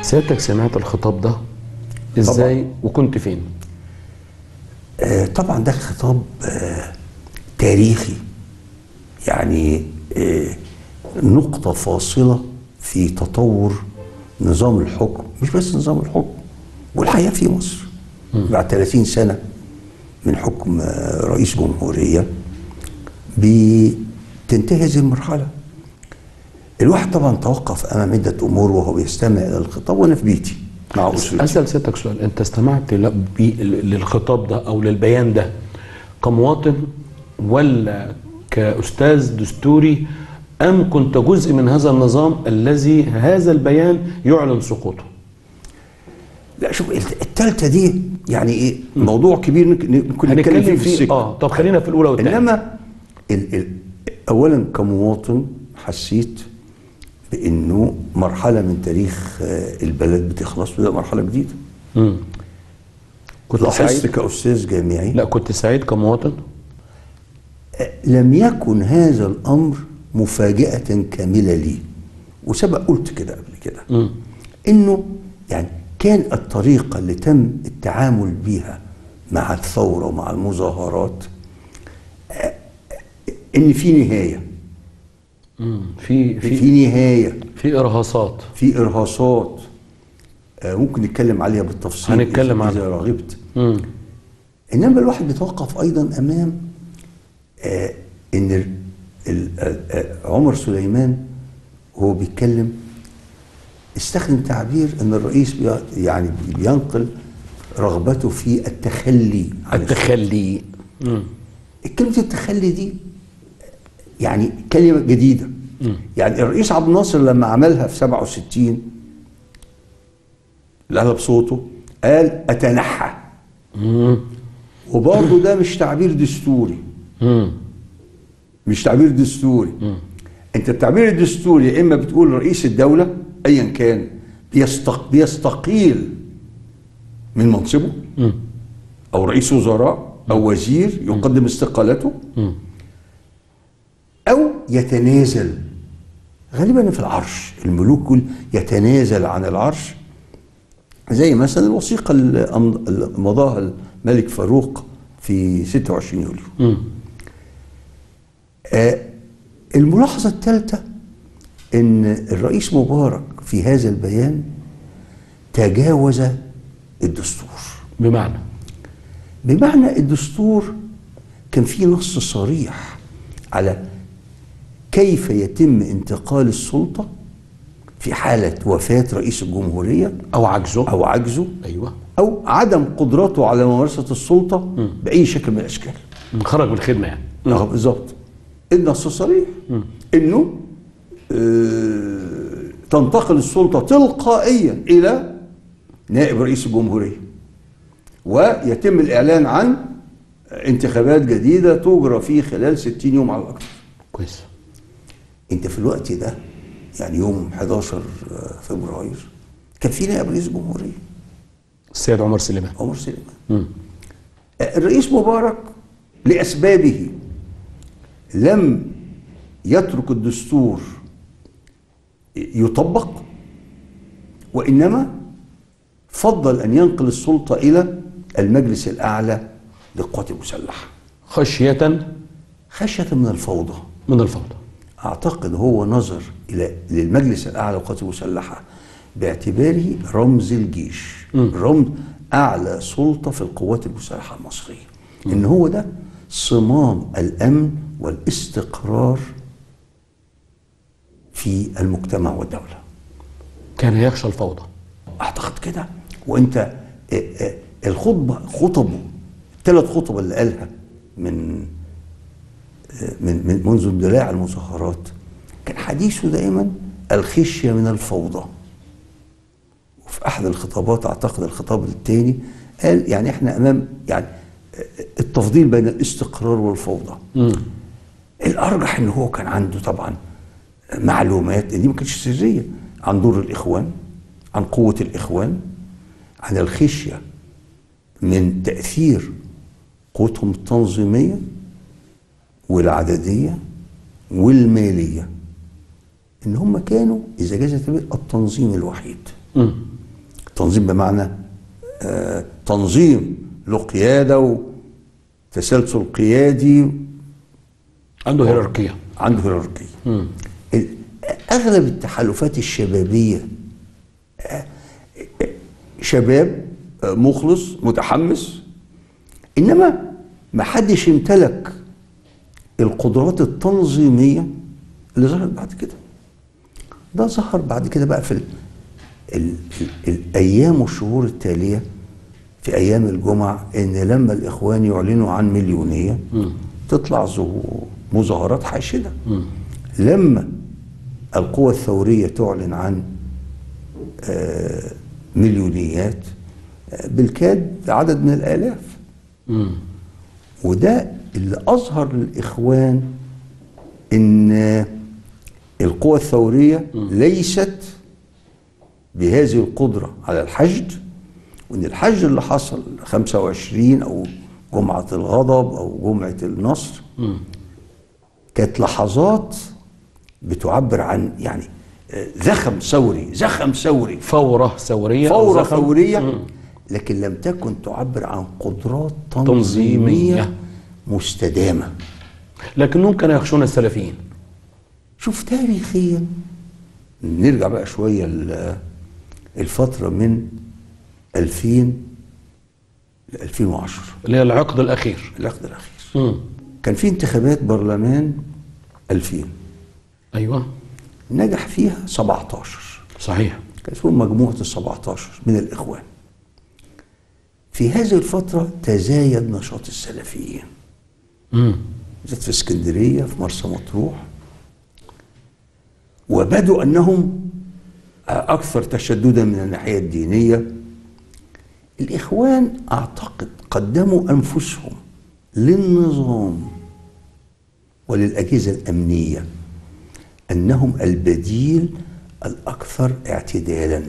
سيادتك سمعت الخطاب ده ازاي وكنت فين آه، طبعا ده خطاب آه، تاريخي يعني آه، نقطة فاصلة في تطور نظام الحكم مش بس نظام الحكم والحياة في مصر بعد 30 سنة من حكم آه، رئيس جمهورية بتنتهي هذه المرحلة الواحد طبعا توقف أمام عدة أمور وهو بيستمع إلى الخطاب وأنا في بيتي مع أسرتي اسال سيادتك سؤال انت استمعت ل- بي- للخطاب ده او للبيان ده كمواطن ولا كاستاذ دستوري ام كنت جزء من هذا النظام الذي هذا البيان يعلن سقوطه لا شوف الت- التالتة دي يعني ايه موضوع كبير ممكن ممكن نتكلم هنتكلم فيه في فيه السكة اه طب خلينا في الاولى والثانيه انما ال ال اولا كمواطن حسيت بانه مرحله من تاريخ آه، البلد بتخلص وده مرحله جديده مم. كنت لاحظت سعيد كاستاذ جامعي لا كنت سعيد كمواطن آه، لم يكن هذا الامر مفاجاه كامله لي وسبق قلت كده قبل كده مم. انه يعني كان الطريقه اللي تم التعامل بها مع الثوره ومع المظاهرات آه، ان في نهايه مم. في في, في في نهايه في ارهاصات في ارهاصات آه، ممكن نتكلم عليها بالتفصيل هنتكلم إذا- عنها. اذا رغبت مم. انما الواحد بيتوقف ايضا امام آه ان ال- ال- آه، آه، عمر سليمان وهو بيتكلم استخدم تعبير ان الرئيس بي- يعني بينقل رغبته في التخلي عن التخلي مم. كلمة التخلي دي يعني كلمة جديدة يعني الرئيس عبد الناصر لما عملها في 67 اللي قالها بصوته قال أتنحى مم. وبرضه ده مش تعبير دستوري مم. مش تعبير دستوري انت التعبير الدستوري يا اما بتقول رئيس الدولة ايا كان بيستق بيستقيل من منصبه مم. او رئيس وزراء او وزير يقدم استقالته مم. او يتنازل غالبا في العرش الملوك يقول يتنازل عن العرش زي مثلا الوثيقه اللي أم- اللي مضاها الملك فاروق في 26 يوليو مم. آه الملاحظه الثالثه ان الرئيس مبارك في هذا البيان تجاوز الدستور بمعنى بمعنى الدستور كان فيه نص صريح على كيف يتم انتقال السلطة في حالة وفاة رئيس الجمهورية او عجزه أو عجزه ايوه أو عدم قدرته على ممارسة السلطة بأي شكل من الأشكال خرج من الخدمه يعني اه بالظبط النص صريح انه آه تنتقل السلطه تلقائيا الى نائب رئيس الجمهوريه ويتم الاعلان عن انتخابات جديده تجرى في خلال 60 يوم على الاكثر كويس انت في الوقت ده يعني يوم 11 فبراير كان في نائب رئيس الجمهوريه السيد عمر سليمان عمر سليمان مم. الرئيس مبارك لأسبابه لم يترك الدستور يطبق وإنما فضل أن ينقل السلطة إلى المجلس الأعلى للقوات المسلحة خشيه خشية من الفوضى من الفوضى أعتقد هو نظر إلى للمجلس الأعلى للقوات المسلحة باعتباره رمز الجيش رمز أعلى سلطة في القوات المسلحة المصرية إن هو ده صمام الأمن والاستقرار في المجتمع والدولة كان يخشى الفوضى أعتقد كده وأنت آه، آه، الخطبة خطبه الثلاث خطب اللي قالها من من من منذ اندلاع المظاهرات كان حديثه دائما الخشيه من الفوضى وفي احد الخطابات اعتقد الخطاب الثاني قال يعني احنا امام يعني التفضيل بين الاستقرار والفوضى مم. الارجح ان هو كان عنده طبعا معلومات دي ما كانتش سريه عن دور الاخوان عن قوه الاخوان عن الخشيه من تاثير قوتهم التنظيميه والعدديه والماليه ان هم كانوا اذا جاز التعبير التنظيم الوحيد مم. تنظيم بمعنى آه، تنظيم له قياده وتسلسل قيادي عنده هيراركيه عنده هيراركية ال- أغلب التحالفات الشبابية آه، آه، شباب آه، مخلص متحمس إنما ما حدش امتلك القدرات التنظيمية اللي ظهرت بعد كده ده ظهر بعد كده بقى في ال ال ال الأيام والشهور التالية في أيام الجمع إن لما الإخوان يعلنوا عن مليونية تطلع ظهور مظاهرات حاشدة لما القوى الثورية تعلن عن آه، مليونيات آه، بالكاد عدد من الآلاف مم. وده اللي أظهر للإخوان إن القوى الثورية ليست بهذه القدرة على الحشد وإن الحشد اللي حصل 25 أو جمعة الغضب أو جمعة النصر كانت لحظات بتعبر عن يعني آه، زخم ثوري زخم ثوري فوره ثوريه أو فورة زخم. ثورية لكن لم تكن تعبر عن قدرات تنظيمية. تنظيمية مستدامة لكنهم كانوا يخشون السلفيين شوف تاريخيا نرجع بقى شوية ل- الفترة من 2000 ل 2010 اللي هي العقد الاخير العقد الأخير مم. كان في انتخابات برلمان 2000 ايوه نجح فيها 17 صحيح كان اسمهم مجموعة ال 17 من الإخوان في هذه الفترة تزايد نشاط السلفيين مم. بالذات في اسكندرية في مرسى مطروح وبدوا أنهم أكثر تشددا من الناحية الدينية الإخوان أعتقد قدموا أنفسهم للنظام وللأجهزة الأمنية أنهم البديل الأكثر اعتدالا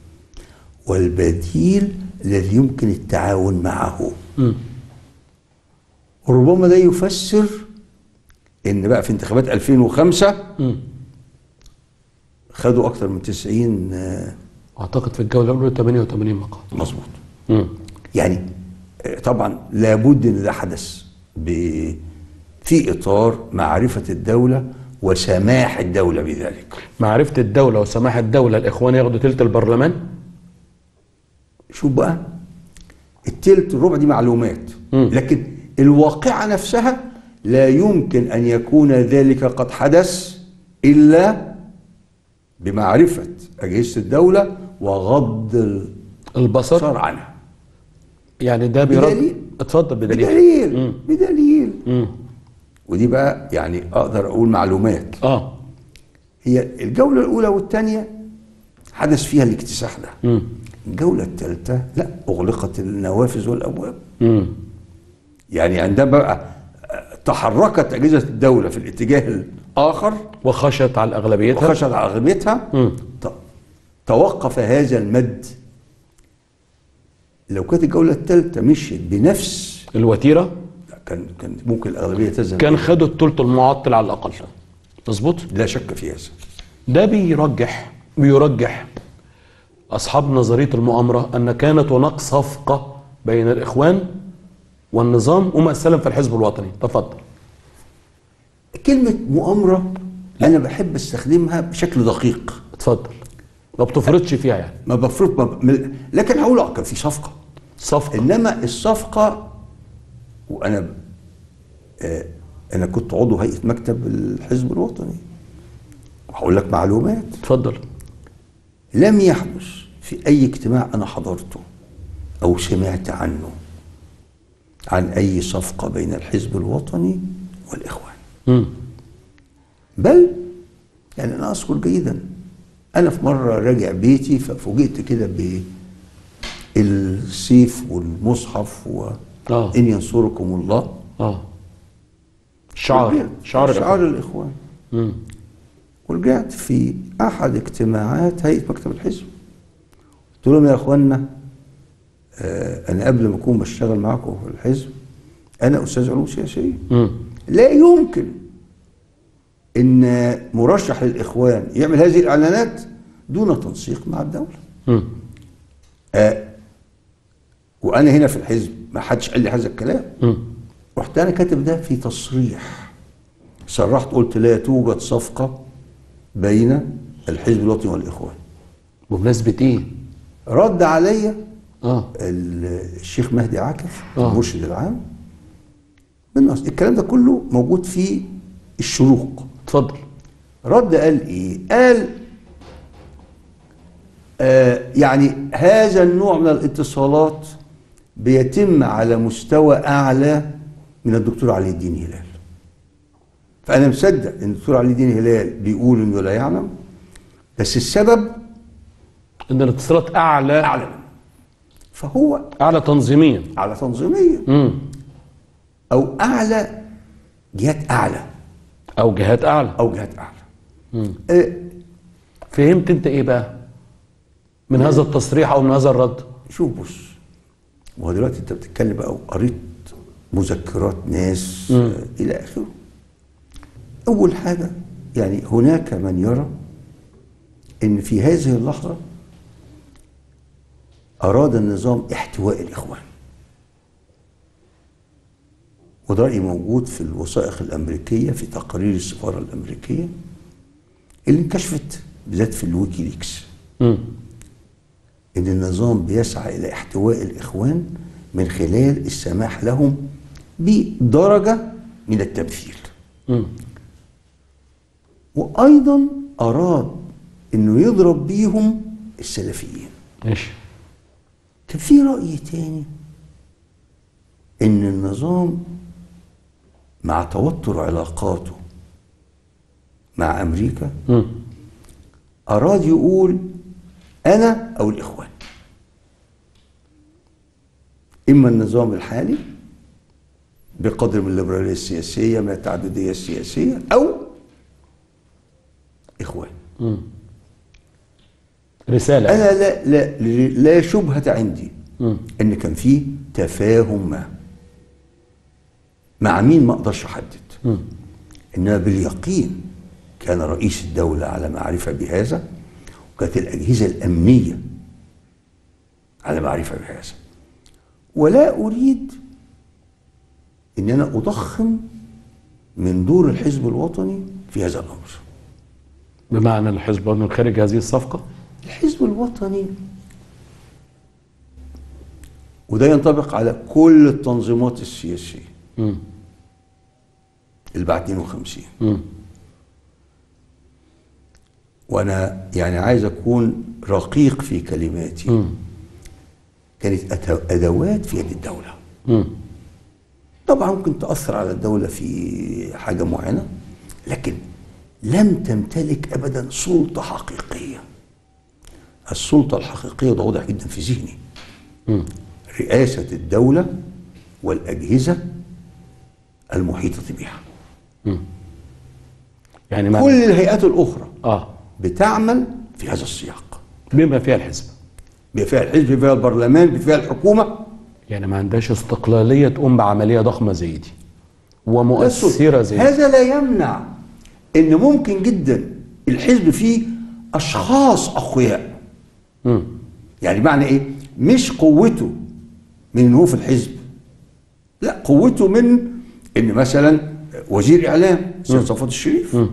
والبديل الذي يمكن التعاون معه مم. وربما ده يفسر ان بقى في انتخابات 2005 مم. خدوا اكثر من 90 آه، اعتقد في الجوله الاولى 88 مقام مظبوط مم. يعني آه، طبعا لابد ان ده حدث ب- في اطار معرفه الدوله وسماح الدوله بذلك معرفه الدوله وسماح الدوله الاخوان ياخدوا تلت البرلمان شوف بقى التلت الربع دي معلومات مم. لكن الواقعه نفسها لا يمكن ان يكون ذلك قد حدث الا بمعرفه اجهزه الدوله وغض البصر البصر عنها يعني ده بيرد بدليل. اتفضل بدليل بدليل مم. بدليل مم. ودي بقى يعني اقدر اقول معلومات اه هي الجوله الاولى والثانيه حدث فيها الاكتساح ده مم. الجوله الثالثه لا اغلقت النوافذ والابواب مم. يعني عندما بقى تحركت اجهزه الدوله في الاتجاه الاخر وخشت على اغلبيتها وخشت على اغلبيتها مم. ت- توقف هذا المد لو كانت الجوله الثالثه مشيت بنفس الوتيره لا، كان كان ممكن الاغلبيه تذهب كان خدوا الثلث المعطل على الاقل مظبوط لا شك في هذا ده بيرجح بيرجح اصحاب نظريه المؤامره ان كانت هناك صفقه بين الاخوان والنظام وما سلم في الحزب الوطني تفضل كلمه مؤامره انا بحب استخدمها بشكل دقيق اتفضل ما بتفرضش فيها يعني ما بفرض ما ب... لكن هقول اه كان في صفقه صفقه انما الصفقه وانا آه انا كنت عضو هيئه مكتب الحزب الوطني وهقول لك معلومات اتفضل لم يحدث في اي اجتماع انا حضرته او سمعت عنه عن اي صفقه بين الحزب الوطني والاخوان مم. بل يعني انا اذكر جيدا انا في مره راجع بيتي ففوجئت كده بالسيف والمصحف آه. وان ينصركم الله اه شعار شعار شعار الاخوان مم. ورجعت في احد اجتماعات هيئه مكتب الحزب قلت لهم يا اخوانا آه انا قبل ما اكون بشتغل معاكم في الحزب انا استاذ علوم سياسيه مم. لا يمكن ان مرشح للاخوان يعمل هذه الاعلانات دون تنسيق مع الدوله مم. وانا هنا في الحزب ما حدش قال لي هذا الكلام مم. رحت انا كاتب ده في تصريح صرحت قلت لا توجد صفقه بين الحزب الوطني والاخوان بمناسبة ايه؟ رد عليا اه ال- الشيخ مهدي عاكف آه. المرشد العام من أصل الكلام ده كله موجود في الشروق اتفضل رد قال ايه قال آه يعني هذا النوع من الاتصالات بيتم على مستوى اعلى من الدكتور علي الدين هلال فانا مصدق ان الدكتور علي الدين هلال بيقول انه لا يعلم بس السبب ان الاتصالات اعلى اعلى منه فهو اعلى تنظيميا على تنظيميا مم. او اعلى جهات اعلى او جهات اعلى او جهات اعلى مم. آه فهمت انت ايه بقى؟ من هذا التصريح او من هذا الرد؟ شوف بص ما هو دلوقتي انت بتتكلم بقى وقريت مذكرات ناس مم. آه الى اخره اول حاجه يعني هناك من يرى ان في هذه اللحظه اراد النظام احتواء الاخوان وده رأي موجود في الوثائق الأمريكية في تقارير السفارة الأمريكية اللي انكشفت بالذات في الويكيليكس مم. ان النظام بيسعى الى احتواء الاخوان من خلال السماح لهم بدرجه من التمثيل مم. وايضا اراد انه يضرب بيهم السلفيين ماشي كان في راي تاني ان النظام مع توتر علاقاته مع امريكا مم. أراد يقول أنا أو الإخوان إما النظام الحالي بقدر من الليبرالية السياسية من التعددية السياسية أو إخوان مم. رسالة أنا لا لا لا شبهة عندي مم. إن كان في تفاهم ما مع مين ما أقدرش أحدد مم. إنما باليقين كان رئيس الدولة على معرفة بهذا وكانت الأجهزة الأمنية على معرفة بهذا ولا أريد إن أنا أضخم من دور الحزب الوطني في هذا الأمر بمعنى الحزب انه خارج هذه الصفقة الحزب الوطني وده ينطبق على كل التنظيمات السياسية مم. اللي بعد 52 مم. وأنا يعني عايز أكون رقيق في كلماتي مم. كانت أت- أدوات في يد الدولة مم. طبعا ممكن تأثر على الدولة في حاجة معينة لكن لم تمتلك أبدا سلطة حقيقية السلطة الحقيقية ده واضح جدا في ذهني مم. رئاسة الدولة والأجهزة المحيطة بها يعني كل معنى الهيئات الأخرى اه بتعمل في هذا السياق بما فيها الحزب بفيها الحزب بفيها البرلمان بفيها الحكومة يعني ما عندهاش استقلالية تقوم بعملية ضخمة زي دي ومؤثرة زي دي هذا لا يمنع ان ممكن جدا الحزب فيه اشخاص اقوياء مم. يعني معنى ايه مش قوته من ان هو في الحزب لا قوته من ان مثلا وزير اعلام سيد صفوت الشريف آه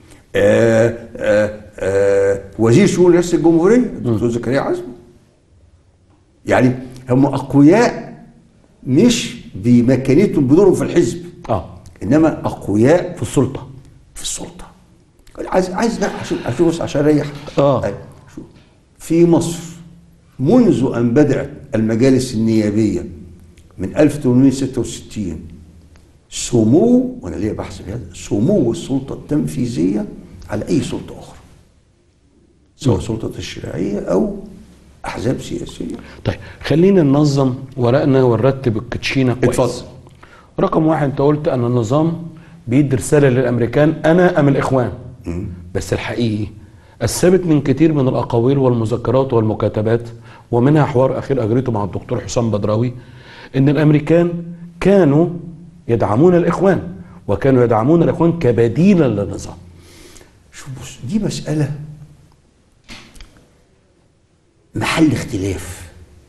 آه آه وزير شؤون رئاسه الجمهوريه الدكتور زكريا عزمي يعني هم اقوياء مش بمكانتهم بدورهم في الحزب اه انما اقوياء في السلطة في السلطه عايز عايز بقى عشان عشان بص عشان اريح آه. أيوة. شوف. في مصر منذ ان بدات المجالس النيابيه من 1866 سمو وانا ليا بحث في هذا سمو السلطه التنفيذيه على اي سلطه اخرى سواء سلطه تشريعيه او احزاب سياسيه طيب خلينا ننظم ورقنا ونرتب الكوتشينه كويس اتفضل. رقم واحد انت قلت ان النظام بيدي رساله للامريكان انا ام الاخوان بس الحقيقي الثابت من كتير من الاقاويل والمذكرات والمكاتبات ومنها حوار اخير اجريته مع الدكتور حسام بدراوي ان الامريكان كانوا يدعمون الاخوان وكانوا يدعمون الاخوان كبديلا للنظام شوف بص دي مسألة محل اختلاف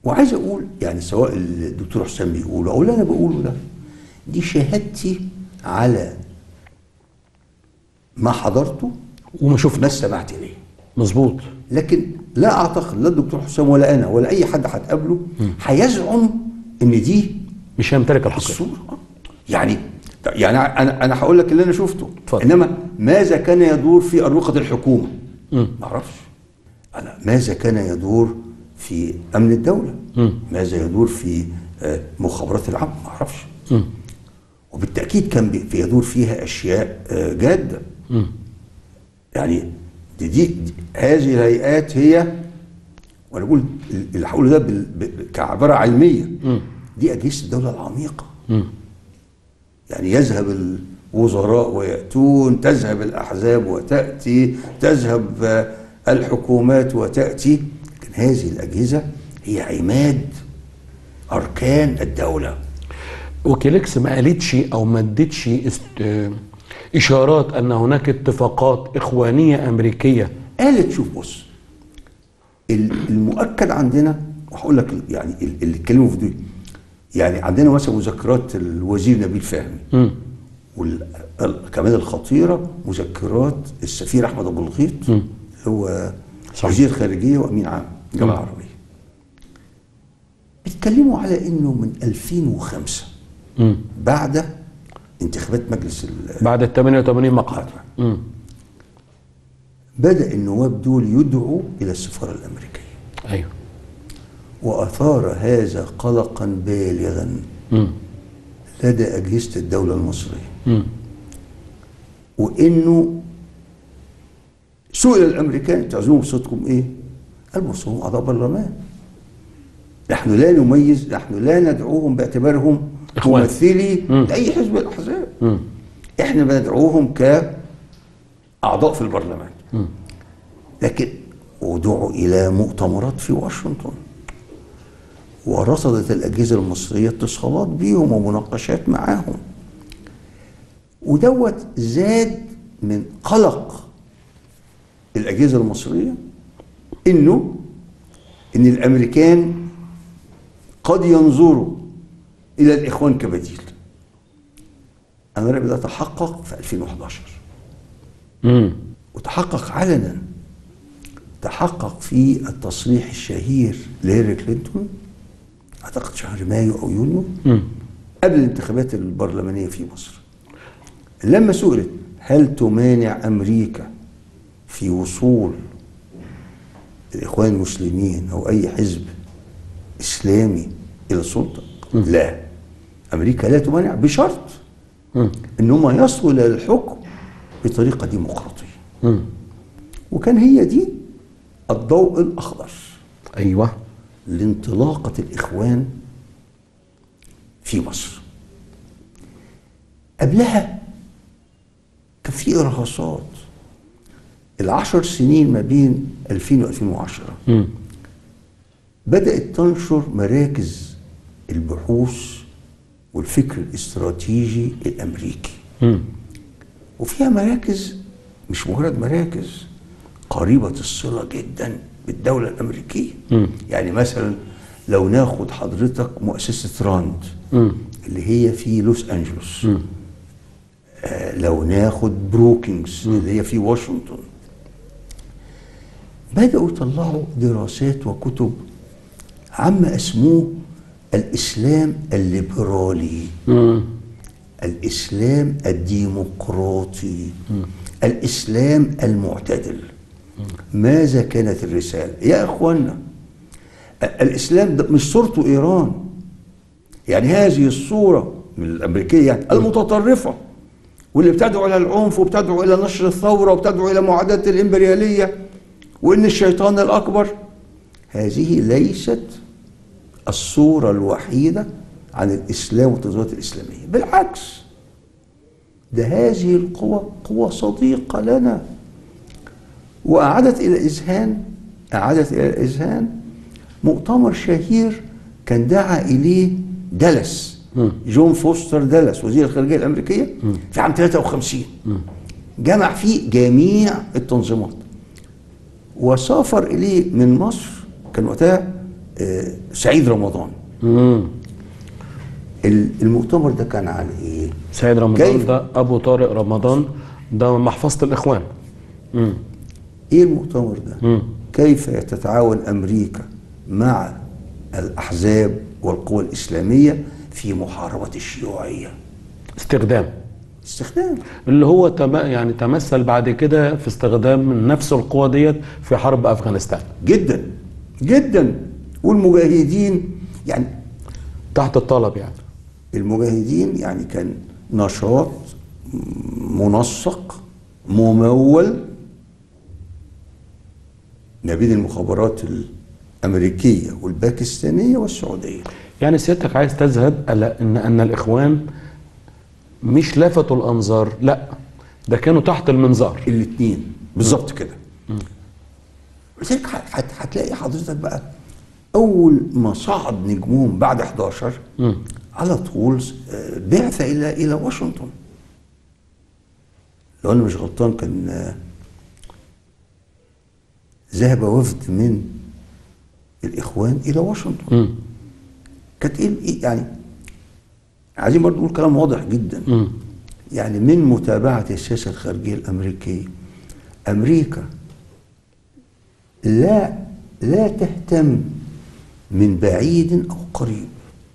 وعايز اقول يعني سواء الدكتور حسام بيقوله او اللي انا بقوله ده دي شهادتي على ما حضرته وما شفت ما استمعت اليه مظبوط لكن لا اعتقد لا الدكتور حسام ولا انا ولا اي حد هتقابله هيزعم ان دي مش هيمتلك الحقيقه الصوره آه. يعني يعني انا انا هقول لك اللي انا شفته اتفضل. انما ماذا كان يدور في اروقه الحكومه ما اعرفش انا ماذا كان يدور في امن الدوله ماذا يدور في آه، مخابرات العامه ما اعرفش وبالتاكيد كان بي- في يدور فيها اشياء آه، جاده يعني دي, دي, دي هذه الهيئات هي وانا بقول اللي هقوله ده بال- ب- كعباره علميه دي اجهزه الدوله العميقه يعني يذهب الوزراء ويأتون تذهب الأحزاب وتأتي تذهب آه، الحكومات وتأتي لكن هذه الأجهزة هي عماد أركان الدولة وكيليكس ما قالتش او ما ادتش است... آه، اشارات ان هناك اتفاقات اخوانيه امريكيه قالت شوف بص ال- المؤكد عندنا وهقول لك ال- يعني ال- اللي اتكلموا في دول يعني عندنا مثلا مذكرات الوزير نبيل فهمي وكمان الخطيره مذكرات السفير احمد ابو الغيط هو صحيح. وزير خارجيه وامين عام الجامعه مم. العربيه بيتكلموا على انه من 2005 مم. بعد انتخابات مجلس ال- بعد ال 88 مقعد مم. بدا النواب دول يدعوا الى السفاره الامريكيه ايوه وأثار هذا قلقا بالغا مم. لدى أجهزة الدولة المصرية مم. وإنه سئل الأمريكان تعزموا بصوتكم إيه؟ قال بصوتهم أعضاء برلمان نحن لا نميز نحن لا ندعوهم باعتبارهم إخوان. ممثلي مم. لأي حزب من الأحزاب مم. إحنا بندعوهم كأعضاء في البرلمان لكن ودعوا إلى مؤتمرات في واشنطن ورصدت الأجهزة المصرية اتصالات بيهم ومناقشات معاهم ودوت زاد من قلق الأجهزة المصرية إنه إن الأمريكان قد ينظروا إلى الإخوان كبديل أنا رأيي ده تحقق في 2011 مم. وتحقق علنا تحقق في التصريح الشهير لهيلاري كلينتون اعتقد شهر مايو او يونيو مم. قبل الانتخابات البرلمانيه في مصر لما سئلت هل تمانع امريكا في وصول الاخوان المسلمين او اي حزب اسلامي الى السلطه لا امريكا لا تمانع بشرط مم. ان هم يصلوا الى الحكم بطريقه ديمقراطيه مم. وكان هي دي الضوء الاخضر ايوه لانطلاقه الاخوان في مصر قبلها كان في ارهاصات العشر سنين ما بين 2000 و 2010 مم. بدأت تنشر مراكز البحوث والفكر الاستراتيجي الأمريكي مم. وفيها مراكز مش مجرد مراكز قريبة الصلة جدا بالدولة الأمريكية مم. يعني مثلا لو ناخد حضرتك مؤسسة راند مم. اللي هي في لوس أنجلوس آه لو ناخد بروكينجز اللي هي في واشنطن بدأوا يطلعوا دراسات وكتب عما اسموه الإسلام الليبرالي مم. الإسلام الديمقراطي الإسلام المعتدل ماذا كانت الرسالة يا أخوانا الإسلام ده مش صورته إيران يعني هذه الصورة من الأمريكية يعني المتطرفة واللي بتدعو إلى العنف وبتدعو إلى نشر الثورة وبتدعو إلى معاداة الإمبريالية وإن الشيطان الأكبر هذه ليست الصورة الوحيدة عن الإسلام والتنظيمات الإسلامية بالعكس ده هذه القوى قوى صديقة لنا وأعادت إلى الإذهان أعادت إلى الإذهان مؤتمر شهير كان دعا إليه دالاس جون فوستر دالاس وزير الخارجية الأمريكية في عام 53 جمع فيه جميع التنظيمات وسافر إليه من مصر كان وقتها آه، سعيد رمضان امم ال- المؤتمر ده كان عن ايه؟ سيد رمضان كيف؟ ده ابو طارق رمضان ده محفظه الاخوان امم ايه المؤتمر ده؟ مم. كيف تتعاون امريكا مع الاحزاب والقوى الاسلاميه في محاربه الشيوعيه؟ استخدام استخدام اللي هو تم يعني تمثل بعد كده في استخدام نفس القوة ديت في حرب افغانستان جدا جدا والمجاهدين يعني تحت الطلب يعني المجاهدين يعني كان نشاط منسق ممول ما بين المخابرات الامريكيه والباكستانيه والسعوديه يعني سيادتك عايز تذهب الى ان ان الاخوان مش لفتوا الانظار لا ده كانوا تحت المنظار الاثنين بالظبط كده لذلك هت- هت- هتلاقي حضرتك بقى اول ما صعد نجمهم بعد 11 مم. على طول آه، بعث الى الى واشنطن لو انا مش غلطان كان آه، ذهب وفد من الاخوان الى واشنطن مم. كانت ايه إيه يعني عايزين برضه نقول كلام واضح جدا مم. يعني من متابعة السياسة الخارجية الأمريكية أمريكا لا لا تهتم من بعيد أو قريب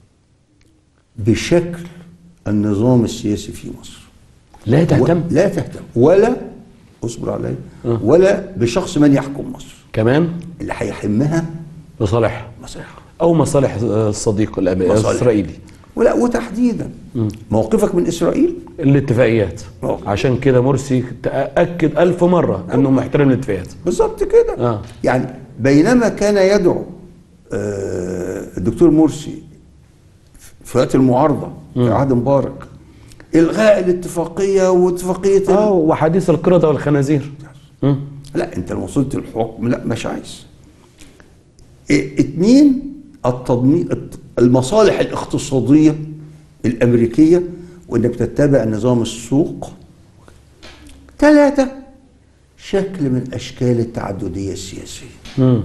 بشكل النظام السياسي في مصر لا تهتم و- لا تهتم ولا اصبر علي آه. ولا بشخص من يحكم مصر كمان اللي هيحمها لصالحها مصالحها او مصالح الصديق الأمريكي مصالح. الاسرائيلي ولا وتحديدا موقفك من اسرائيل الاتفاقيات أوه. عشان كده مرسي تأكد ألف مرة انه محترم الاتفاقيات بالظبط كده آه. يعني بينما كان يدعو آه، الدكتور مرسي في وقت المعارضه في عهد مبارك الغاء الاتفاقيه واتفاقيه ال- اه وحديث القردة والخنازير مم. لا انت لما وصلت الحكم لا مش عايز إيه، اتنين التضمين الت- المصالح الاقتصاديه الامريكيه وانك تتبع نظام السوق ثلاثه شكل من اشكال التعدديه السياسيه مم.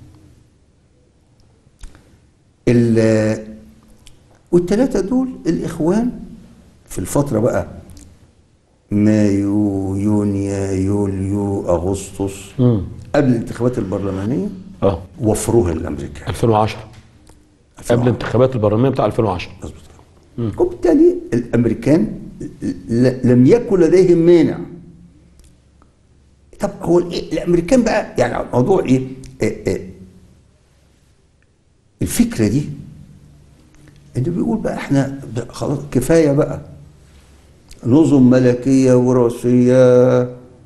ال- والثلاثه دول الاخوان في الفتره بقى مايو يونيو يوليو اغسطس مم. قبل الانتخابات البرلمانيه اه وفروها للامريكان 2010 قبل انتخابات البرلمان بتاع 2010 مظبوط كده. وبالتالي الامريكان ل- لم يكن لديهم مانع طب هو الإيه؟ الامريكان بقى يعني الموضوع ايه؟ إيه إيه الفكره دي انه بيقول بقى احنا ب- خلاص كفايه بقى نظم ملكيه وراثيه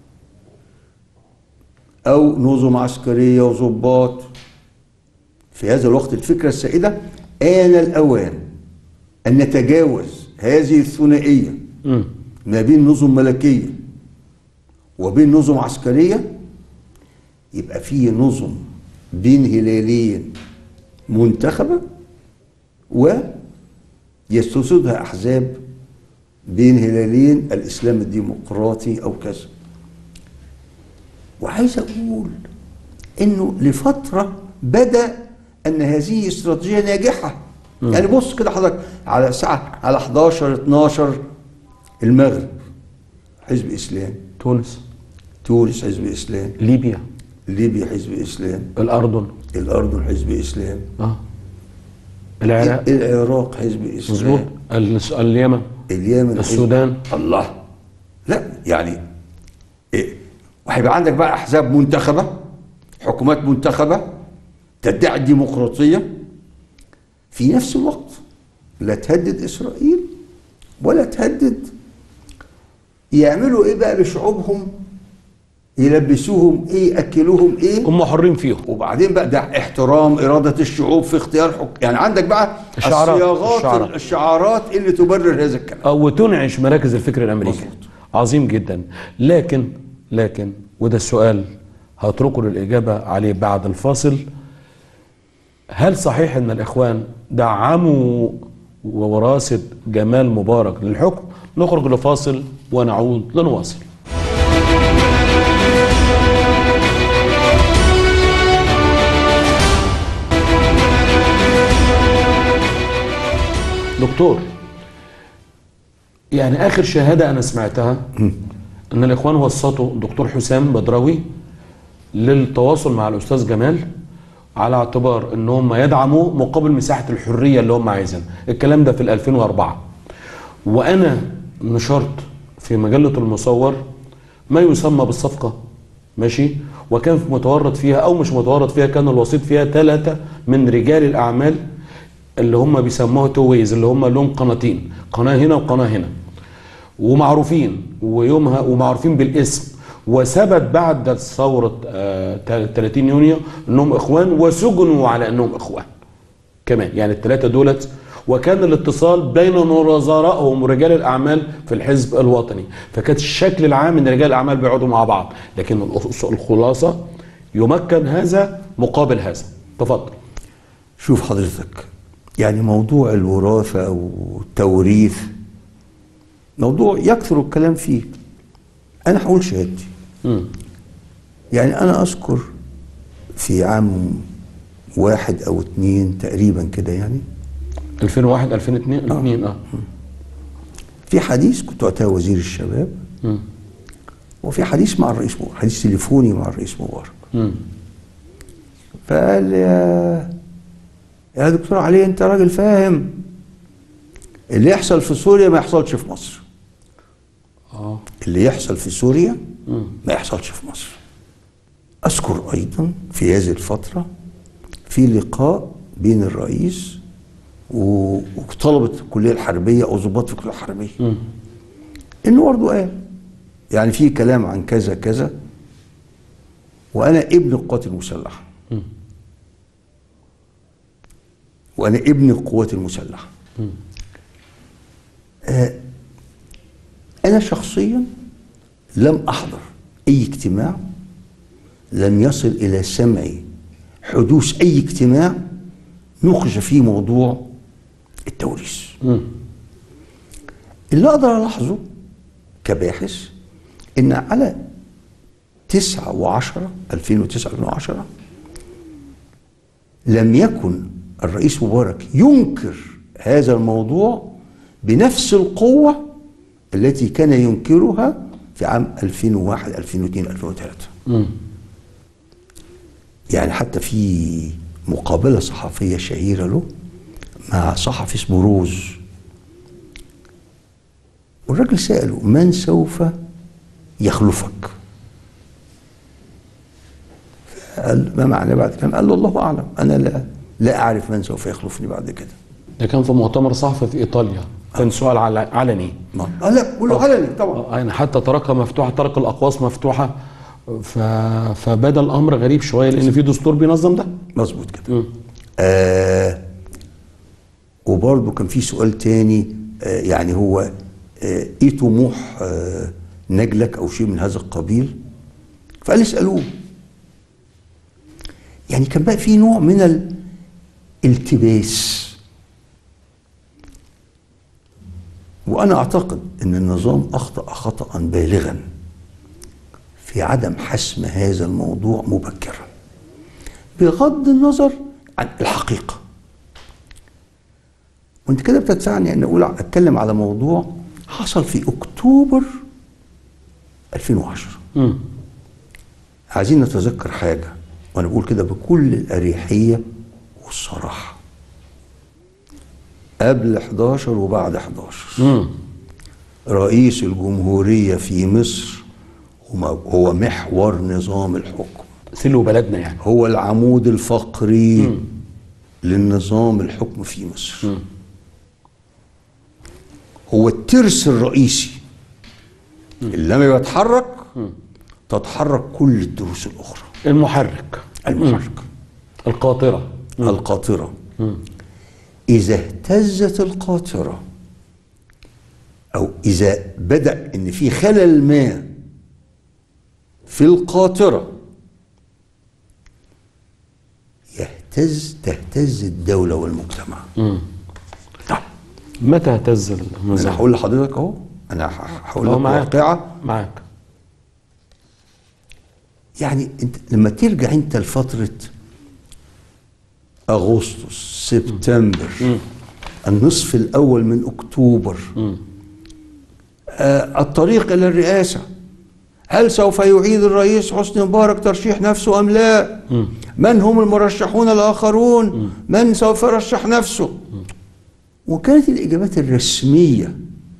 او نظم عسكريه وظباط في هذا الوقت الفكرة السائدة آن الأوان أن نتجاوز هذه الثنائية مم. ما بين نظم ملكية وبين نظم عسكرية يبقى في نظم بين هلالين منتخبة ويستوصدها أحزاب بين هلالين الإسلام الديمقراطي أو كذا وعايز أقول إنه لفترة بدأ أن هذه استراتيجية ناجحة يعني بص كده حضرتك على الساعة على 11 12 المغرب حزب إسلام تونس تونس حزب إسلام ليبيا ليبيا حزب إسلام الأردن الأردن حزب إسلام اه العراق العراق حزب مظبوط إسلام الس- اليمن اليمن حزب- السودان. الله لا يعني إيه وهيبقى عندك بقى أحزاب منتخبة حكومات منتخبة تدعي الديمقراطية في نفس الوقت لا تهدد إسرائيل ولا تهدد يعملوا إيه بقى لشعوبهم يلبسوهم إيه يأكلوهم إيه هم حرين فيهم وبعدين بقى ده احترام إرادة الشعوب في اختيار حك... يعني عندك بقى الشعارات- الصياغات الشعارات. الشعارات اللي تبرر هذا الكلام او تنعش مراكز الفكر الامريكي مظبوط. عظيم جدا لكن لكن وده السؤال هتركه للاجابه عليه بعد الفاصل هل صحيح ان الاخوان دعموا وراثه جمال مبارك للحكم نخرج لفاصل ونعود لنواصل دكتور يعني اخر شهاده انا سمعتها ان الاخوان وسطوا الدكتور حسام بدراوي للتواصل مع الاستاذ جمال على اعتبار ان هم يدعموا مقابل مساحه الحريه اللي هم عايزينها الكلام ده في ال 2004 وانا نشرت في مجله المصور ما يسمى بالصفقه ماشي وكان في متورط فيها او مش متورط فيها كان الوسيط فيها ثلاثه من رجال الاعمال اللي هم بيسموها تو ويز اللي هم لهم قناتين قناه هنا وقناه هنا ومعروفين ويومها ومعروفين بالاسم وثبت بعد ثورة آه، 30 يونيو انهم اخوان وسجنوا على انهم اخوان كمان يعني الثلاثة دولت وكان الاتصال بين نظرائهم ورجال الاعمال في الحزب الوطني فكانت الشكل العام ان رجال الاعمال بيقعدوا مع بعض لكن الأص- الخلاصة يمكن هذا مقابل هذا تفضل شوف حضرتك يعني موضوع الوراثة أو التوريث موضوع يكثر الكلام فيه أنا هقول شهادتي مم. يعني أنا أذكر في عام واحد أو اتنين تقريبا كده يعني 2001 2002 الاثنين اه في حديث كنت وقتها وزير الشباب مم. وفي حديث مع الرئيس مبارك حديث تليفوني مع الرئيس مبارك مم. فقال لي يا يا دكتور علي انت راجل فاهم اللي يحصل في سوريا ما يحصلش في مصر اه اللي يحصل في سوريا مم. ما يحصلش في مصر أذكر أيضا في هذه الفترة في لقاء بين الرئيس و- وطلبة الكلية الحربية أو ضباط في الكلية الحربية مم. إنه برضه قال يعني في كلام عن كذا كذا وأنا ابن القوات المسلحة مم. وأنا ابن القوات المسلحة آه أنا شخصيا لم أحضر أي اجتماع لم يصل إلى سمعي حدوث أي اجتماع نقش فيه موضوع التوريث مم. اللي أقدر ألاحظه كباحث إن على 9 و10 2009 2010 لم يكن الرئيس مبارك ينكر هذا الموضوع بنفس القوة التي كان ينكرها في عام 2001 2002 2003 مم. يعني حتى في مقابلة صحفية شهيرة له مع صحفي اسمه روز والراجل سأله من سوف يخلفك قال ما معنى بعد كده قال له الله أعلم أنا لا لا أعرف من سوف يخلفني بعد كده ده كان في مؤتمر صحفي في ايطاليا كان سؤال عل- علني ما قال لا كله علني طبعا آه، يعني حتى طرقها مفتوحه طرق الاقواس مفتوحه ف... فبدا الامر غريب شويه لان في دستور بينظم ده مظبوط كده مم. آه وبرضه كان في سؤال تاني آه يعني هو آه ايه طموح آه نجلك او شيء من هذا القبيل فقال اسالوه يعني كان بقى في نوع من الالتباس وانا اعتقد ان النظام اخطا خطا بالغا في عدم حسم هذا الموضوع مبكرا بغض النظر عن الحقيقه وانت كده بتدفعني ان اقول اتكلم على موضوع حصل في اكتوبر 2010 مم. عايزين نتذكر حاجه وانا بقول كده بكل الاريحيه والصراحه قبل 11 وبعد 11 مم. رئيس الجمهوريه في مصر هو- هو محور نظام الحكم سلوا بلدنا يعني هو العمود الفقري للنظام الحكم في مصر مم. هو الترس الرئيسي اللي لما يتحرك تتحرك كل الدروس الاخرى المحرك المحرك القاطره القاطره اذا اهتزت القاطره او اذا بدا ان في خلل ما في القاطره يهتز تهتز الدوله والمجتمع طيب متى اهتز انا النظام هقول لحضرتك اهو انا ه- هقول أهو لك معاك. واقعه معاك يعني انت لما ترجع انت لفتره اغسطس سبتمبر النصف الاول من اكتوبر آه الطريق الى الرئاسه هل سوف يعيد الرئيس حسني مبارك ترشيح نفسه ام لا من هم المرشحون الاخرون من سوف يرشح نفسه وكانت الاجابات الرسميه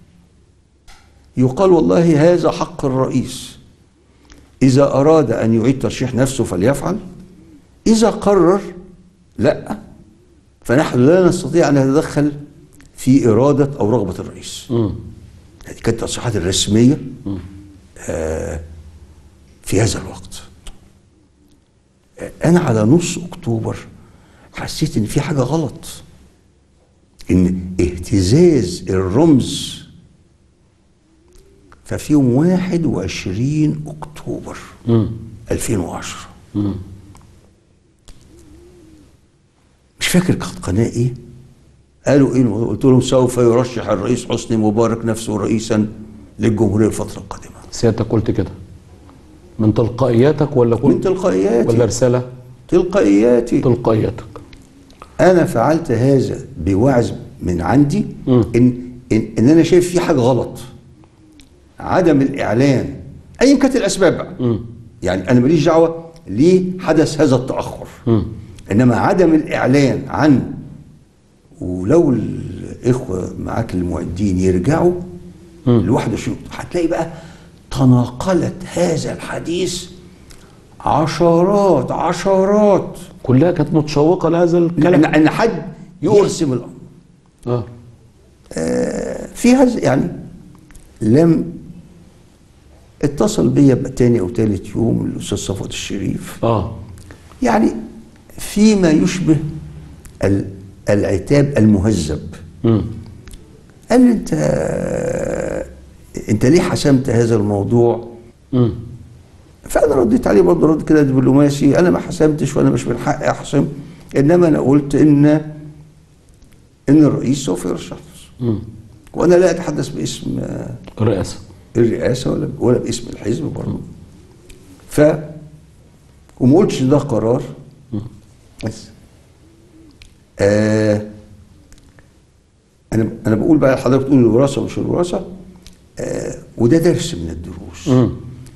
يقال والله هذا حق الرئيس اذا اراد ان يعيد ترشيح نفسه فليفعل اذا قرر لا فنحن لا نستطيع ان نتدخل في اراده او رغبه الرئيس مم. هذه كانت التصريحات الرسميه آه في هذا الوقت آه انا على نص اكتوبر حسيت ان في حاجه غلط ان اهتزاز الرمز ففي يوم 21 اكتوبر مم. 2010 مم. مش فاكر كانت قناه ايه قالوا ايه قلت لهم سوف يرشح الرئيس حسني مبارك نفسه رئيسا للجمهوريه الفتره القادمه سيادتك قلت كده من تلقائياتك ولا كنت من تلقائياتي ولا رسالة تلقائياتي تلقائياتك انا فعلت هذا بوعظ من عندي مم. ان ان, إن انا شايف في حاجه غلط عدم الاعلان ايا كانت الاسباب بقى مم. يعني انا ماليش دعوه ليه حدث هذا التاخر مم. انما عدم الاعلان عن ولو الاخوه معاك المعدين يرجعوا مم. لوحده شو هتلاقي بقى تناقلت هذا الحديث عشرات عشرات كلها كانت متشوقة لهذا ان الكلام ان حد يرسم الامر اه في هذا يعني لم اتصل بيا بقى تاني او تالت يوم الاستاذ صفوت الشريف اه يعني فيما يشبه ال- العتاب المهذب مم. قال لي انت انت ليه حسمت هذا الموضوع مم. فانا رديت عليه برضه رد كده دبلوماسي انا ما حسمتش وانا مش من حقي احسم انما انا قلت ان ان الرئيس سوف يرشح نفسه مم. وانا لا اتحدث باسم آه، الرئاسة الرئاسه ولا ولا باسم الحزب برضه ف وما قلتش ده قرار بس آه انا انا بقول بقى حضرتك بتقول الوراثه مش الوراثه آه وده درس من الدروس مم.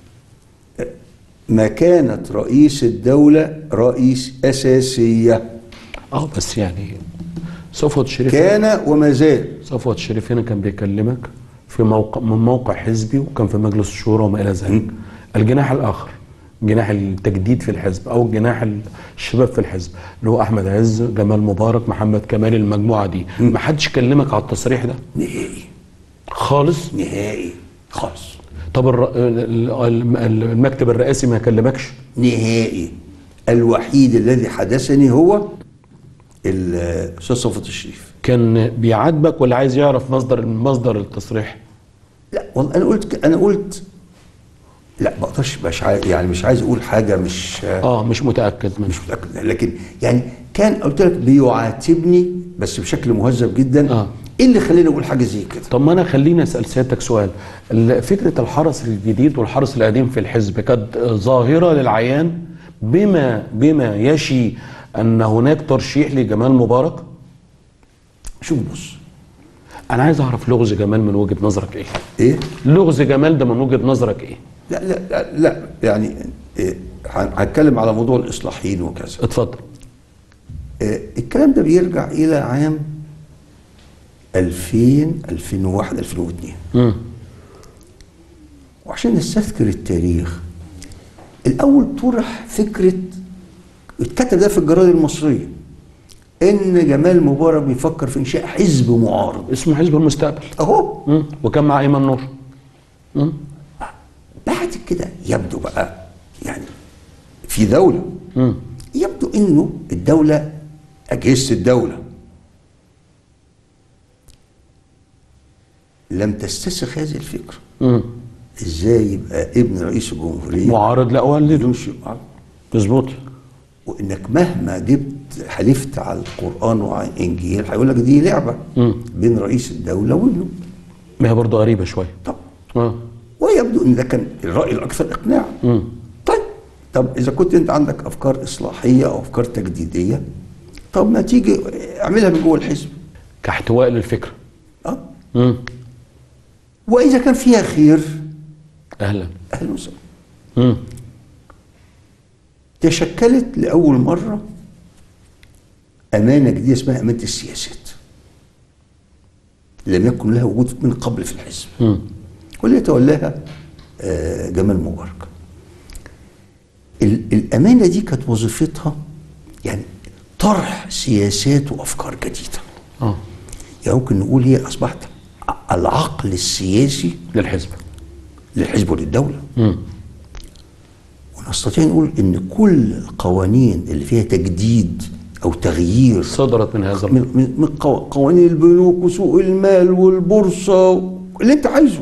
مكانة رئيس الدولة رئيس أساسية اه بس يعني صفوت الشريف كان وما زال صفوت الشريف هنا كان بيكلمك في موقع من موقع حزبي وكان في مجلس الشورى وما الى ذلك الجناح الاخر جناح التجديد في الحزب او جناح الشباب في الحزب اللي هو احمد عز جمال مبارك محمد كمال المجموعه دي ما حدش كلمك على التصريح ده نهائي خالص نهائي خالص طب الر... ال- ال- ال- المكتب الرئاسي ما كلمكش نهائي الوحيد الذي حدثني هو الأستاذ صفوت الشريف كان بيعاتبك ولا عايز يعرف مصدر مصدر التصريح لا والله أنا قلت أنا قلت لا ما اقدرش مش عايز يعني مش عايز اقول حاجه مش اه مش متاكد منه مش متاكد لكن يعني كان قلت لك بيعاتبني بس بشكل مهذب جدا آه. ايه اللي خلاني اقول حاجه زي كده طب ما انا خليني اسال سيادتك سؤال ال- فكره الحرس الجديد والحرس القديم في الحزب كانت ظاهره للعيان بما بما يشي ان هناك ترشيح لجمال مبارك شوف بص انا عايز اعرف لغز جمال من وجهه نظرك ايه ايه لغز جمال ده من وجهه نظرك ايه لا لا لا, لا يعني إيه هن- هنتكلم على موضوع الاصلاحيين وكذا اتفضل إيه الكلام ده بيرجع الى عام 2000 2001 2002 امم وعشان نستذكر التاريخ الاول طرح فكره اتكتب ده في الجرايد المصريه ان جمال مبارك بيفكر في انشاء حزب معارض اسمه حزب المستقبل اهو مم. وكان مع ايمن نور مم. بعد كده يبدو بقى يعني في دوله مم. يبدو انه الدوله اجهزه الدوله لم تستسخ هذه الفكره مم. ازاي يبقى ابن رئيس الجمهوريه معارض لا والده ينشئ معارض مظبوط وانك مهما جبت حلفت على القران وعلى الانجيل هيقول لك دي لعبه مم. بين رئيس الدوله وابنه ما هي برضه غريبه شويه طب اه ويبدو ان ده كان الراي الاكثر اقناعا مم. طيب طب اذا كنت انت عندك افكار اصلاحيه او افكار تجديديه طب ما تيجي اعملها من جوه الحزب كاحتواء للفكره اه مم. واذا كان فيها خير اهلا اهلا وسهلا مم. تشكلت لاول مره امانه جديده اسمها امانه السياسات لم يكن لها وجود من قبل في الحزب مم. واللي يتولاها آه، جمال مبارك ال- الامانه دي كانت وظيفتها يعني طرح سياسات وافكار جديده اه يعني ممكن نقول هي اصبحت ع- العقل السياسي للحزب للحزب وللدوله مم. ونستطيع نقول ان كل القوانين اللي فيها تجديد او تغيير صدرت من هذا من, من, من قو- قوانين البنوك وسوق المال والبورصه اللي انت عايزه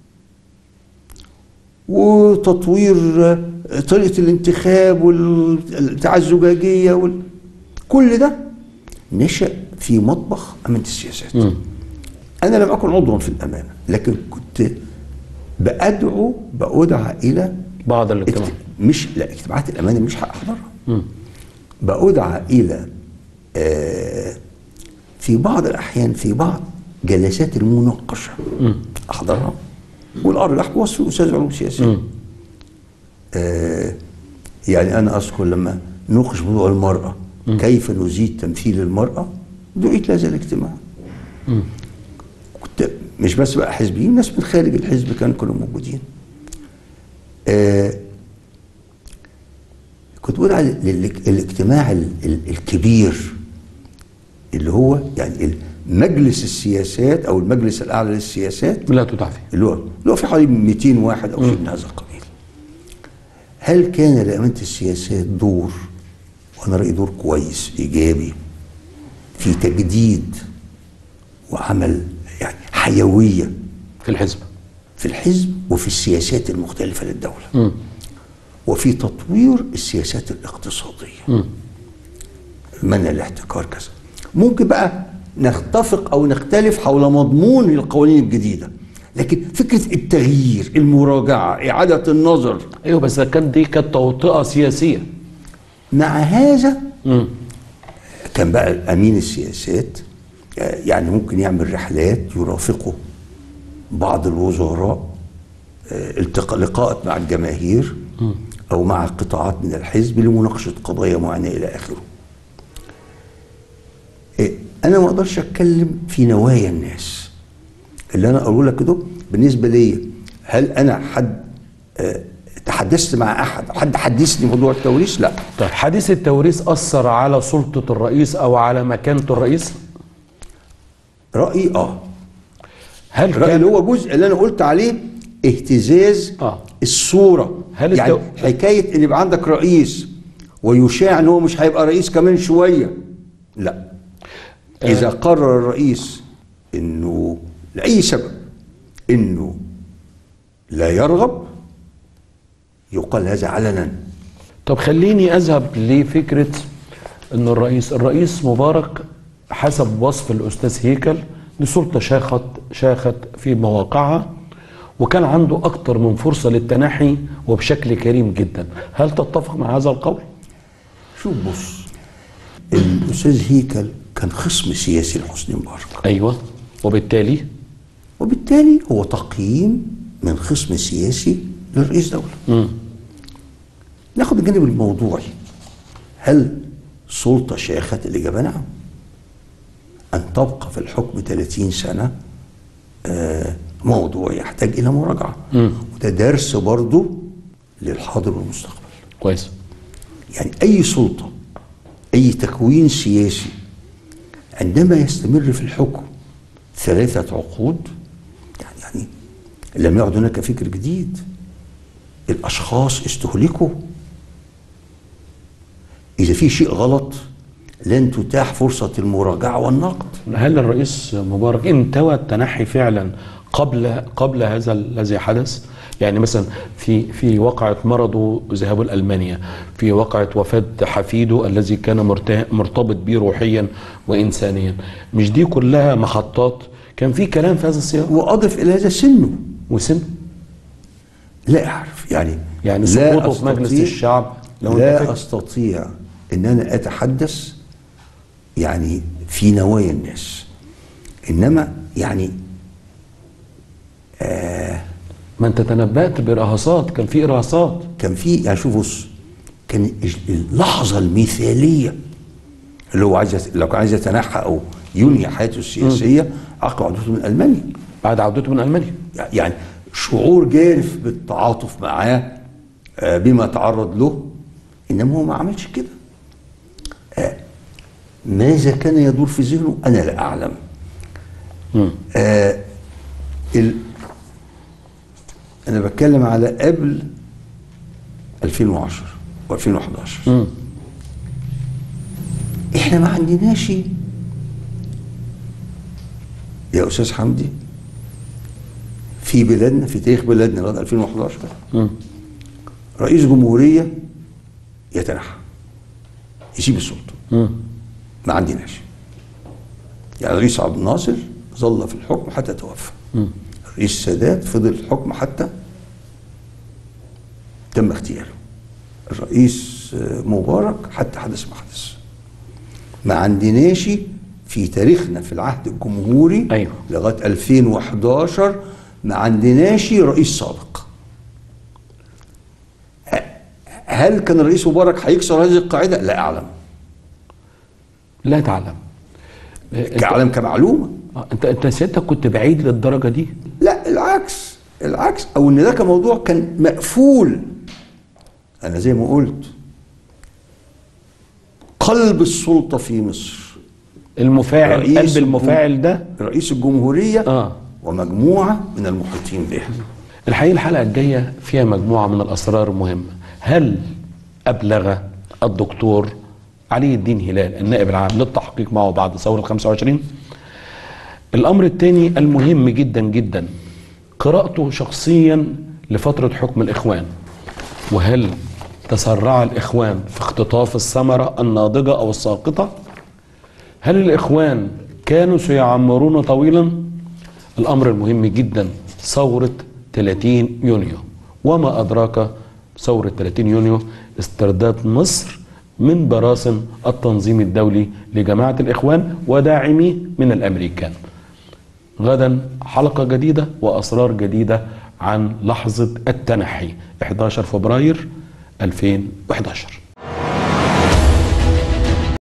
وتطوير آه، طريقه الانتخاب والبتاع الزجاجيه وال... كل ده نشا في مطبخ امانه السياسات مم. انا لم اكن عضوا في الامانه لكن كنت بادعو بادعى الى بعض الاجتماع اكت... مش لا اجتماعات الامانه مش هحضرها مم. بأدعى إلى آه، في بعض الأحيان في بعض جلسات المناقشة أحضرها والأمر الأحد وصف أستاذ علوم سياسية مم. آه، يعني أنا أذكر لما نوقش موضوع المرأة كيف نزيد تمثيل المرأة دعيت لهذا الاجتماع كنت مش بس بقى حزبيين ناس من خارج الحزب كانوا كانوا موجودين آه، كنت بقول على لل- الاجتماع ال- ال- الكبير اللي هو يعني ال- مجلس السياسات او المجلس الاعلى للسياسات لا تدع فيه اللي هو اللي هو في حوالي 200 واحد او شيء من هذا القبيل هل كان لأمانة السياسات دور وانا رايي دور كويس ايجابي في تجديد وعمل يعني حيويه في الحزب في الحزب وفي السياسات المختلفه للدوله مم. وفي تطوير السياسات الاقتصاديه مم. منع الاحتكار كذا ممكن بقى نتفق او نختلف حول مضمون القوانين الجديده لكن فكره التغيير المراجعه اعاده النظر ايوه بس كان دي كانت توطئه سياسيه مع هذا مم. كان بقى امين السياسات يعني ممكن يعمل رحلات يرافقه بعض الوزراء آه، التقاء لقاءات مع الجماهير او مع قطاعات من الحزب لمناقشه قضايا معينه الى اخره. آه، انا ما اقدرش اتكلم في نوايا الناس. اللي انا اقوله لك ده بالنسبه لي هل انا حد آه، تحدثت مع احد حد حدثني موضوع التوريث؟ لا. طيب حديث التوريث اثر على سلطه الرئيس او على مكانه الرئيس رايي اه هل الرأي اللي هو جزء اللي انا قلت عليه اهتزاز آه. الصوره هل يعني الدو- حكايه ان يبقى عندك رئيس ويشاع ان هو مش هيبقى رئيس كمان شويه لا اذا قرر الرئيس انه لاي سبب انه لا يرغب يقال هذا علنا طب خليني اذهب لفكره ان الرئيس الرئيس مبارك حسب وصف الاستاذ هيكل دي سلطه شاخت شاخت في مواقعها وكان عنده اكتر من فرصه للتنحي وبشكل كريم جدا هل تتفق مع هذا القول شوف بص الاستاذ هيكل كان خصم سياسي لحسني مبارك ايوه وبالتالي وبالتالي هو تقييم من خصم سياسي لرئيس دولة مم. ناخد الجانب الموضوعي هل سلطة شاخت الإجابة نعم أن تبقى في الحكم 30 سنة آه، موضوع يحتاج إلى مراجعة وده درس برضه للحاضر والمستقبل كويس يعني أي سلطة أي تكوين سياسي عندما يستمر في الحكم ثلاثة عقود يعني, يعني لم يعد هناك فكر جديد الأشخاص استهلكوا إذا في شيء غلط لن تتاح فرصة المراجعة والنقد هل الرئيس مبارك انتوى التنحي فعلا قبل قبل هذا الذي حدث؟ يعني مثلا في في وقعة مرضه ذهابه لألمانيا، في وقعة وفاة حفيده الذي كان مرته- مرتبط به روحيا وإنسانيا، مش دي كلها محطات كان في كلام في هذا السياق وأضف إلى هذا سنه وسن لا أعرف يعني يعني لا سقوطه في مجلس أستطيع- الشعب لو أنت لا فاكر. أستطيع أن أنا أتحدث يعني في نوايا الناس انما يعني ما انت تنبأت بإرهاصات كان في إرهاصات كان في يعني شوف بص كان اللحظه المثاليه اللي هو عايز يت- لو كان عايز يتنحى او ينهي حياته السياسيه عقب عودته من المانيا بعد عودته من ألمانيا يعني شعور جارف بالتعاطف معاه آه، بما تعرض له انما هو ما عملش كده آه، ماذا كان يدور في ذهنه انا لا اعلم آه ال... انا بتكلم على قبل 2010 و2011 احنا ما عندناش يا استاذ حمدي في بلادنا في تاريخ بلادنا لغايه 2011 رئيس جمهوريه يتنحى يسيب السلطه ما عندناش يعني الرئيس عبد الناصر ظل في الحكم حتى توفى الرئيس السادات فضل في الحكم حتى تم اغتياله الرئيس مبارك حتى حدث ما حدث ما عندناش في تاريخنا في العهد الجمهوري أيوه. لغايه 2011 ما عندناش رئيس سابق ه- هل كان الرئيس مبارك هيكسر هذه القاعده؟ لا اعلم لا تعلم انت, كعلم كمعلومه آه، انت انت سيادتك كنت بعيد للدرجة دي لا العكس العكس او ان ده كموضوع كان مقفول انا زي ما قلت قلب السلطه في مصر المفاعل رئيس قلب المفاعل ده رئيس الجمهوريه آه. ومجموعه من المحيطين به الحقيقة الحلقة الجاية فيها مجموعة من الأسرار المهمة هل أبلغ الدكتور علي الدين هلال النائب العام للتحقيق معه بعد ثورة 25 الأمر الثاني المهم جدا جدا قراءته شخصيا لفترة حكم الإخوان وهل تسرع الإخوان في اختطاف الثمرة الناضجة أو الساقطة هل الإخوان كانوا سيعمرون طويلا الأمر المهم جدا ثورة 30 يونيو وما أدراك ثورة 30 يونيو استرداد مصر من براسن التنظيم الدولي لجماعة الإخوان وداعميه من الأمريكان غدا حلقة جديدة وأسرار جديدة عن لحظة التنحي 11 فبراير 2011